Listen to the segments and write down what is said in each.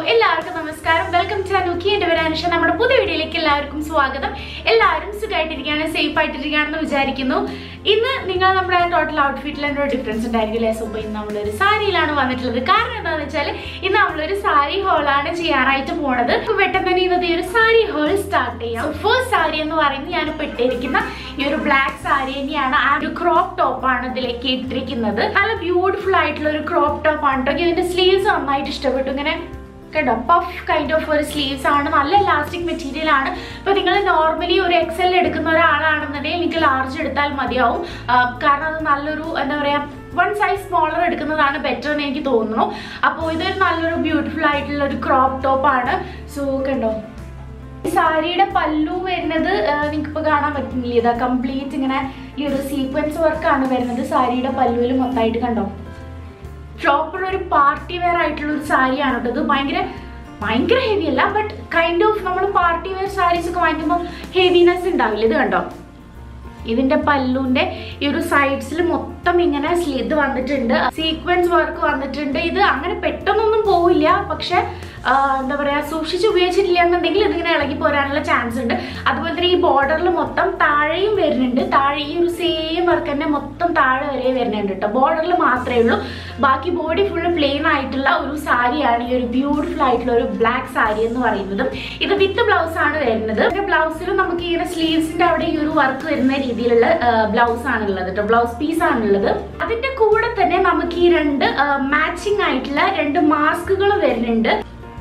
എല്ലാവർക്കും നമസ്കാരം welcome to അനുക്കി എന്റെ പേര് അനുഷ നമ്മുടെ പുതിയ വീഡിയോയിലേക്ക് എല്ലാവർക്കും സ്വാഗതം എല്ലാവരും സുഖമായിട്ടിരിക്കുകയാണ് സേഫ് ആയിട്ടിരിക്കുകയാണെന്ന് വിചാരിക്കുന്നു ഇന്ന് നിങ്ങൾ നമ്മുടെ ടോട്ടൽ ഔട്ട്ഫിറ്റിൽ എന്തോ ഡിഫറൻസ് ഉണ്ടായിരിക്കില്ലേ സോ ഇന്ന് നമ്മളൊരു സാരിയിലാണ് വന്നിട്ടുള്ളത് കാരണം എന്താണെന്ന് വെച്ചാൽ ഇന്ന് നമ്മളൊരു സാരി ഹോളാണ് ചെയ്യാനായിട്ട് പോണത് നമുക്ക് പെട്ടെന്ന് തന്നെ ഇന്നത്തെ ഈ ഒരു സാരി ഹോൾ സ്റ്റാർട്ട് ചെയ്യാം ഫസ്റ്റ് സാരി എന്ന് പറയുന്നത് ഞാനിപ്പോൾ ഇട്ടിരിക്കുന്ന ഈ ഒരു ബ്ലാക്ക് സാരി തന്നെയാണ് ആ ഒരു ക്രോപ്പ് ടോപ്പ് ആണ് ഇതിലേക്ക് ഇട്ടിരിക്കുന്നത് നല്ല ബ്യൂട്ടിഫുൾ ആയിട്ടുള്ള ഒരു ക്രോപ്പ് ടോപ്പ് ആണ് കേട്ടോ ഇതിന്റെ സ്ലീവ്സ് നന്നായിട്ട് ഇഷ്ടപ്പെട്ടു ഇങ്ങനെ കേട്ടോ പഫ് കൈൻഡ് ഓഫ് ഒരു സ്ലീവ്സ് ആണ് നല്ല ഇലാസ്റ്റിക് മെറ്റീരിയൽ ആണ് ഇപ്പൊ നിങ്ങൾ നോർമലി ഒരു എക്സൽ എടുക്കുന്ന ഒരാളാണെന്നുണ്ടെങ്കിൽ നിങ്ങൾക്ക് ലാർജ് എടുത്താൽ മതിയാവും ആ, കാരണം അത് നല്ലൊരു എന്താ പറയാ വൺ സൈസ് സ്മോളർ എടുക്കുന്നതാണ് ബെറ്റർ എന്ന് എനിക്ക് തോന്നുന്നു അപ്പോൾ ഇതൊരു നല്ലൊരു ബ്യൂട്ടിഫുൾ ആയിട്ടുള്ള ഒരു ക്രോപ്പ് ടോപ്പ് ആണ് സോ കണ്ടോ ഈ സാരിയുടെ പല്ലു വരുന്നത് നിങ്ങൾക്ക് ഇപ്പോൾ കാണാൻ പറ്റുന്നില്ല ഇതാ കംപ്ലീറ്റ് ഇങ്ങനെ ഈ ഒരു സീക്വൻസ് വർക്കാണ് വരുന്നത് സാരിയുടെ പല്ലുവിൽ മൊത്തമായിട്ട് കണ്ടോ പ്രോപ്പർ ഒരു പാർട്ടി വെയർ ആയിട്ടുള്ള ഒരു സാരിയാണ് കേട്ടോ ഇത് ഭയങ്കര ഭയങ്കര ഹെവി അല്ല ബട്ട് കൈൻഡ് ഓഫ് നമ്മൾ പാർട്ടി വെയർ സാരീസ് ഒക്കെ വാങ്ങിക്കുമ്പോൾ ഹെവിനെസ് ഉണ്ടാവില്ല ഇത് കണ്ടോ ഇതിന്റെ പല്ലുവിന്റെ ഈ ഒരു സൈഡ്സിൽ മൊത്തം ഇങ്ങനെ സ്ലിത് വന്നിട്ടുണ്ട് സീക്വൻസ് വർക്ക് വന്നിട്ടുണ്ട് ഇത് അങ്ങനെ പെട്ടെന്നൊന്നും പോവില്ല പക്ഷെ ആ, എന്താ പറയാ സൂക്ഷിച്ച് ഉപയോഗിച്ചിട്ടില്ല എന്നുണ്ടെങ്കിൽ ഇതിങ്ങനെ ഇളകി പോരാനുള്ള ചാൻസ് ഉണ്ട് അതുപോലെ തന്നെ ഈ ബോർഡറിൽ മൊത്തം താഴെയും വരുന്നുണ്ട് താഴെ ഈ ഒരു സെയിം വർക്ക് തന്നെ മൊത്തം താഴെ വരെ വരുന്നുണ്ട് കേട്ടോ ബോർഡറിൽ മാത്രമേ ഉള്ളൂ ബാക്കി ബോഡി ഫുള്ള് പ്ലെയിൻ ആയിട്ടുള്ള ഒരു സാരിയാണ് ഈ ഒരു ബ്യൂട്ടിഫുൾ ആയിട്ടുള്ള ഒരു ബ്ലാക്ക് സാരി എന്ന് പറയുന്നത് ഇത് വിത്ത് ബ്ലൗസ് ആണ് വരുന്നത് ബ്ലൗസിലും നമുക്ക് ഇങ്ങനെ സ്ലീവ്സിന്റെ അവിടെ ഈ ഒരു വർക്ക് വരുന്ന രീതിയിലുള്ള ബ്ലൗസ് ആണ് ഉള്ളത് കേട്ടോ ബ്ലൗസ് പീസ് ആണുള്ളത് അതിന്റെ കൂടെ തന്നെ നമുക്ക് ഈ രണ്ട് മാച്ചിങ് ആയിട്ടുള്ള രണ്ട് മാസ്കുകൾ വരുന്നുണ്ട്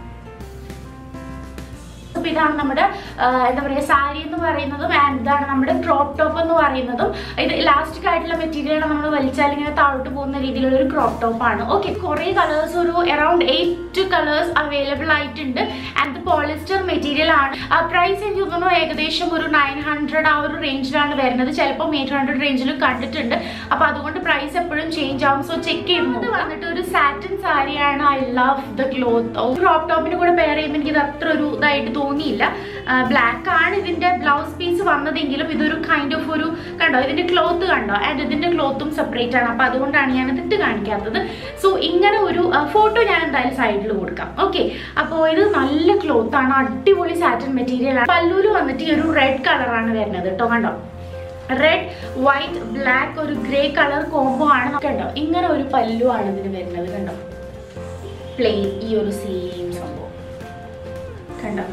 അപ്പൊ ഇതാണ് നമ്മുടെ ആ, എന്താ പറയുക സാരി എന്ന് പറയുന്നതും ആൻഡ് ഇതാണ് നമ്മുടെ ക്രോപ്പ് ടോപ്പ് എന്ന് പറയുന്നതും ഇത് ഇലാസ്റ്റിക് ആയിട്ടുള്ള മെറ്റീരിയൽ നമ്മൾ വലിച്ചാൽ ഇങ്ങനെ താഴോട്ട് പോകുന്ന രീതിയിലുള്ള ഒരു ക്രോപ്പ് ടോപ്പ് ആണ് ഓക്കെ കുറെ കളേഴ്സ് ഒരു അറൌണ്ട് എയ്റ്റ് കളേഴ്സ് അവൈലബിൾ ആയിട്ടുണ്ട് ആൻഡ് ഇത് പോളിസ്റ്റർ മെറ്റീരിയൽ ആണ് പ്രൈസ് എനിക്ക് തോന്നുന്നു ഏകദേശം ഒരു നയൻ ഹൺഡ്രഡ് ആ ഒരു റേഞ്ചിലാണ് വരുന്നത് ചിലപ്പോൾ എയ്റ്റ് ഹൺഡ്രഡ് റേഞ്ചിലും കണ്ടിട്ടുണ്ട് അപ്പൊ അതുകൊണ്ട് പ്രൈസ് എപ്പോഴും ചേഞ്ച് ആവും സോ ചെക്ക് ചെയ്ത് ഇത് വന്നിട്ട് ഒരു സാറ്റിൻ സാരിയാണ് I love the cloth crop ടോപ്പിന് കൂടെ പെയർ ചെയ്യുമ്പോൾ എനിക്ക് ഇത് അത്ര ഒരു ഇതായിട്ട് തോന്നിയില്ല ബ്ലാക്ക് ആണ് ഇതിന്റെ ബ്ലൗസ് പീസ് വന്നതെങ്കിലും ഇതൊരു കൈൻഡ് ഓഫ് ഒരു കണ്ടോ ഇതിന്റെ ക്ലോത്ത് കണ്ടോ ആൻഡ് ഇതിന്റെ ക്ലോത്തും സെപ്പറേറ്റ് ആണ് അപ്പൊ അതുകൊണ്ടാണ് ഞാൻ ഇത് ഇട്ട് കാണിക്കാത്തത് സോ ഇങ്ങനെ ഒരു ഫോട്ടോ ഞാൻ എന്തായാലും സൈഡിൽ കൊടുക്കാം ഓക്കെ അപ്പോൾ ഇത് നല്ല ക്ലോത്ത് ആണ് അടിപൊളി സാറ്റൻ മെറ്റീരിയൽ ആണ് പല്ലൂര് വന്നിട്ട് ഈ ഒരു റെഡ് കളറാണ് വരുന്നത് കേട്ടോ കണ്ടോ റെഡ് വൈറ്റ് ബ്ലാക്ക് ഒരു ഗ്രേ കളർ കോംബോ ആണ് കണ്ടോ ഇങ്ങനെ ഒരു പല്ലു ആണ് ഇതിന് വരുന്നത് കണ്ടോ പ്ലെയിൻ ഈ ഒരു സെയിം സംഭവം കണ്ടോ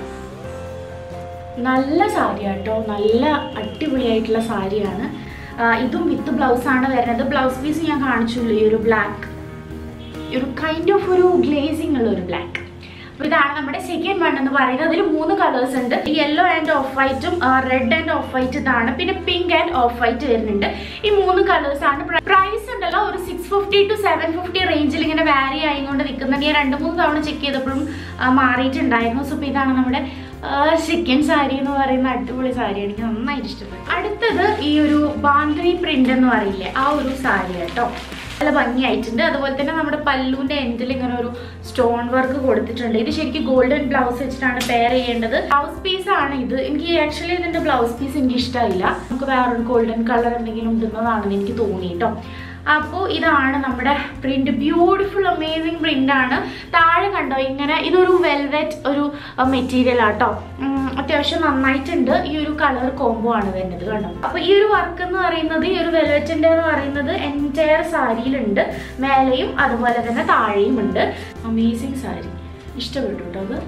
നല്ല സാരി കേട്ടോ നല്ല അടിപൊളിയായിട്ടുള്ള സാരിയാണ് ആ, ഇതും വിത്ത് ബ്ലൗസ് ആണ് വരുന്നത് ബ്ലൗസ് പീസ് ഞാൻ കാണിച്ചുള്ളൂ ഈ ഒരു ബ്ലാക്ക് ഒരു കൈൻഡ് ഓഫ് ഒരു ഗ്ലേസിംഗ് ഉള്ള ഒരു ബ്ലാക്ക് അപ്പൊ ഇതാണ് നമ്മുടെ സെക്കൻഡ് വൺ എന്ന് പറയുന്നത് അതിൽ മൂന്ന് കളേഴ്സ് ഉണ്ട് യെല്ലോ ആൻഡ് ഓഫ് വൈറ്റും റെഡ് ആൻഡ് ഓഫ് വൈറ്റ് ഇതാണ് പിന്നെ പിങ്ക് ആൻഡ് ഓഫ് വൈറ്റ് വരുന്നുണ്ട് ഈ മൂന്ന് കളേഴ്സ് ആണ് പ്രൈസ് ഉണ്ടല്ലോ ഒരു six fifty to seven fifty റേഞ്ചിൽ ഇങ്ങനെ വാരി ആയിക്കൊണ്ട് നിൽക്കുന്നുണ്ട് ഞാൻ രണ്ട് മൂന്ന് തവണ ചെക്ക് ചെയ്തപ്പോഴും ആ, മാറിയിട്ടുണ്ടായിരുന്നു സോ ഇപ്പൊ ഇതാണ് നമ്മുടെ ചിക്കൻ സാരി എന്ന് പറയുന്ന അടിപൊളി സാരി എനിക്ക് നന്നായിട്ട് ഇഷ്ടപ്പെട്ടു അടുത്തത് ഈ ഒരു ബാന്ദ്രി പ്രിന്റ് എന്ന് പറയില്ലേ ആ ഒരു സാരി കേട്ടോ നല്ല ഭംഗിയായിട്ടുണ്ട് അതുപോലെ തന്നെ നമ്മുടെ പല്ലുവിന്റെ എൻഡിൽ ഇങ്ങനെ ഒരു സ്റ്റോൺ വർക്ക് കൊടുത്തിട്ടുണ്ട് ഇത് ശരിക്കും ഗോൾഡൻ ബ്ലൗസ് വെച്ചിട്ടാണ് പെയർ ചെയ്യേണ്ടത് ബ്ലൗസ് പീസ് ആണ് ഇത് എനിക്ക് ആക്ച്വലി ഇതിന്റെ ബ്ലൗസ് പീസ് എനിക്ക് ഇഷ്ടമില്ല നമുക്ക് വേറൊരു ഗോൾഡൻ കളർ എന്തെങ്കിലും ഇടുന്നതാണെന്ന് എനിക്ക് തോന്നി കേട്ടോ അപ്പോൾ ഇതാണ് നമ്മുടെ പ്രിന്റ് ബ്യൂട്ടിഫുൾ അമേസിങ് പ്രിന്റ് ആണ് താഴെ കണ്ടോ ഇങ്ങനെ ഇതൊരു വെൽവെറ്റ് ഒരു മെറ്റീരിയൽ ആട്ടോ അത്യാവശ്യം നന്നായിട്ടുണ്ട് ഈ ഒരു കളർ കോംബോ ആണ് വരുന്നത് കണ്ടോ അപ്പൊ ഈ ഒരു വർക്ക് എന്ന് പറയുന്നത് ഈ ഒരു വെൽവെറ്റിന്റെ എന്ന് പറയുന്നത് എൻറ്റയർ സാരിയിലുണ്ട് മേലെയും അതുപോലെ തന്നെ താഴെയും ഉണ്ട് അമേസിങ് സാരി ഇഷ്ടപ്പെട്ടു കേട്ടോ അത്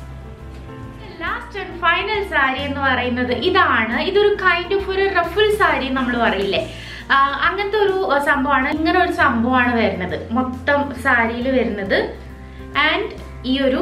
ലാസ്റ്റ് ആൻഡ് ഫൈനൽ സാരി എന്ന് പറയുന്നത് ഇതാണ് ഇതൊരു കൈൻഡ് ഓഫ് ഒരു റഫിൾ സാരി നമ്മൾ പറയില്ലേ ആ, അങ്ങനത്തെ ഒരു ആ, സംഭവമാണ് ഇങ്ങനെ ഒരു സംഭവമാണ് വരുന്നത് മൊത്തം സാരിയിൽ വരുന്നത് ആൻഡ് ഈ ഒരു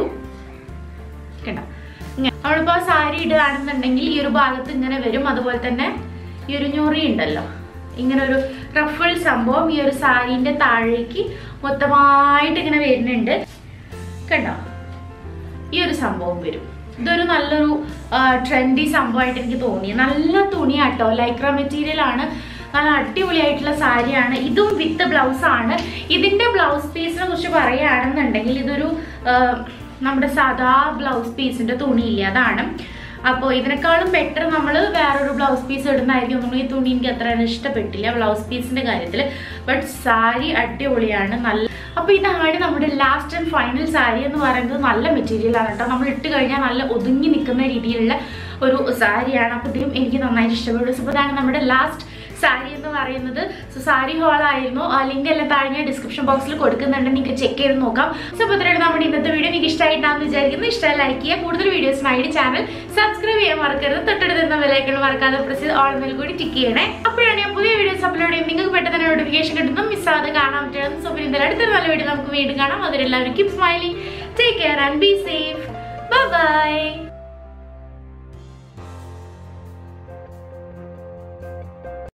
കണ്ടോ ഇങ്ങനെ നമ്മളിപ്പോ സാരി ഇടുകയാണെന്നുണ്ടെങ്കിൽ ഈ ഒരു ഭാഗത്ത് ഇങ്ങനെ വരും അതുപോലെ തന്നെ ഈ ഒരു ഞൊറി ഉണ്ടല്ലോ ഇങ്ങനെ ഒരു റഫിൾ സംഭവം ഈ ഒരു സാരീന്റെ താഴേക്ക് മൊത്തമായിട്ട് ഇങ്ങനെ വരുന്നുണ്ട് കണ്ടോ ഈ ഒരു സംഭവം വരും ഇതൊരു നല്ലൊരു ട്രെൻഡി സംഭവമായിട്ട് എനിക്ക് തോന്നി നല്ല തുണിയാട്ടോ ലൈക്ര മെറ്റീരിയൽ ആണ് നല്ല അടിപൊളിയായിട്ടുള്ള സാരിയാണ് ഇതും വിത്ത് ബ്ലൗസ് ആണ് ഇതിന്റെ ബ്ലൗസ് പീസിനെ കുറിച്ച് പറയുകയാണെന്നുണ്ടെങ്കിൽ ഇതൊരു ആ, നമ്മുടെ സാധാ ബ്ലൗസ് പീസിന്റെ തുണിയില്ലേ അതാണ് അപ്പോൾ ഇതിനേക്കാളും ബെറ്റർ നമ്മൾ വേറൊരു ബ്ലൗസ് പീസ് ഇടുന്നതായിരിക്കും നമ്മൾ ഈ തുണി എനിക്ക് അത്ര ഇഷ്ടപ്പെട്ടില്ല ബ്ലൗസ് പീസിന്റെ കാര്യത്തിൽ ബട്ട് സാരി അടിപൊളിയാണ് നല്ല അപ്പോൾ ഇതാണ് നമ്മുടെ ലാസ്റ്റ് ആൻഡ് ഫൈനൽ സാരി എന്ന് പറയുന്നത് നല്ല മെറ്റീരിയൽ ആണ് കേട്ടോ നമ്മൾ ഇട്ട് കഴിഞ്ഞാൽ നല്ല ഒതുങ്ങി നിൽക്കുന്ന രീതിയിലുള്ള ഒരു സാരിയാണ് അപ്പോൾ ഇതും എനിക്ക് നന്നായിട്ട് ഇഷ്ടപ്പെട്ടു സോ ഇതാണ് നമ്മുടെ ലാസ്റ്റ് സാരി എന്ന് പറയുന്നത് സോ സാരി ഹോൾ ആയിരുന്നു ആ ലിങ്ക് എല്ലാം താഴെ ഞാൻ ഡിസ്ക്രിപ്ഷൻ ബോക്സിൽ കൊടുക്കുന്നുണ്ട് നിങ്ങൾക്ക് ചെക്ക് ചെയ്ത് നോക്കാം സോ അപ്പോൾ ഇത്രയാണ് നമ്മുടെ ഇന്നത്തെ വീഡിയോ നിങ്ങൾക്ക് ഇഷ്ടമായിട്ടാണെന്ന് വിചാരിക്കുന്നു ഇഷ്ടമായി ലൈക്ക് ചെയ്യുക കൂടുതൽ വീഡിയോസിനായിട്ട് ചാനൽ സബ്സ്ക്രൈബ് ചെയ്യാൻ മറക്കരുത് തൊട്ടടുത്ത് എന്ന വിലയ്ക്കുള്ള മറക്കാതെ പ്രസ് ചെയ്ത് ഓൾ മേൽ കൂടി ടിക്ക് ചെയ്യണേ അപ്പോഴാണ് ഞാൻ പുതിയ വീഡിയോസ് അപ്ലോഡ് ചെയ്യും നിങ്ങൾക്ക് പെട്ടെന്ന് നോട്ടിഫിക്കേഷൻ കിട്ടുന്നു മിസ്സാതെ കാണാൻ പറ്റുന്നത് സോ പിന്നെ എന്തായാലും അടുത്തൊരു നല്ല വീഡിയോ നമുക്ക് വീണ്ടും കാണാം അതിലെല്ലാവരും keep smiling take care and be safe by